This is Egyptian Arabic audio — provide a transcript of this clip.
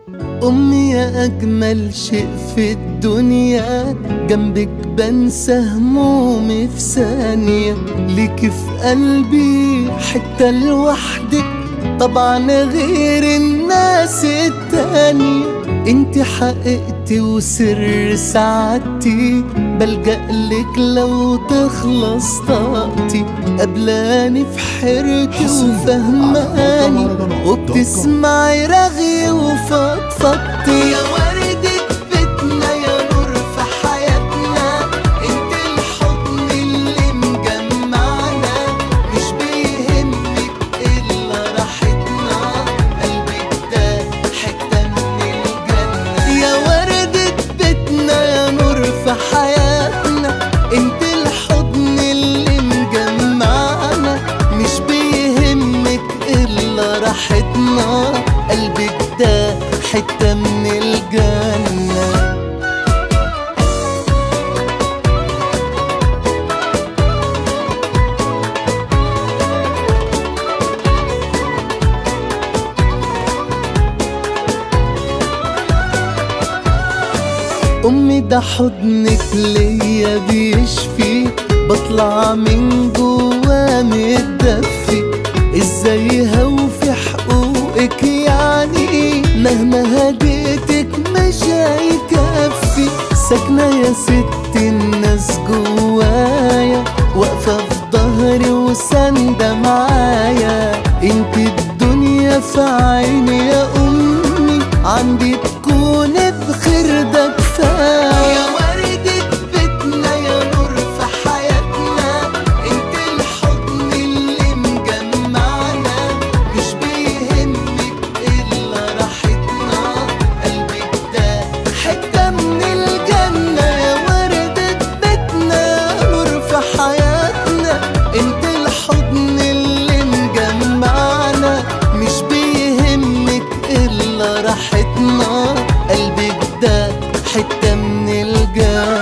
أمي يا أجمل شيء في الدنيا جنبك بنسى همومي في ثانية ليكي في قلبي حتة لوحدك طبعا غير الناس التانية انت حقيقتي وسر سعادتي بلجأ لك لو تخلص طاقتي قبلاني في حيرتي وفهماني وبتسمعي رغي وفضفضتي يا وردة بيتنا يا نور في حياتنا انت الحضن اللي مجمعنا مش بيهمك الا راحتنا قلبك ده حتة من الجنة يا وردة بيتنا يا نور في حياتنا انت الحضن اللي مجمعنا مش بيهمك الا راحتنا قلبك ده حتة من الجنة أمي ده حضنك ليا بيشفي بطلع من جوا متدفي ازاي هوفي حقوقك يعني مهما هديتك مش هيكفي ساكنة يا ست الناس جوايا واقفة في ظهري وساندة معايا انت الدنيا في عيني يا أمي عندي تكون بخير ده كفاية يا وردة بيتنا يا نور في حياتنا انت الحضن اللي مجمعنا مش بيهمك الا راحتنا قلبك ده حتة من الجنة يا وردة بيتنا يا نور في حياتنا انت الحضن اللي مجمعنا مش بيهمك الا راحتنا قلبك ده حتة من الجنة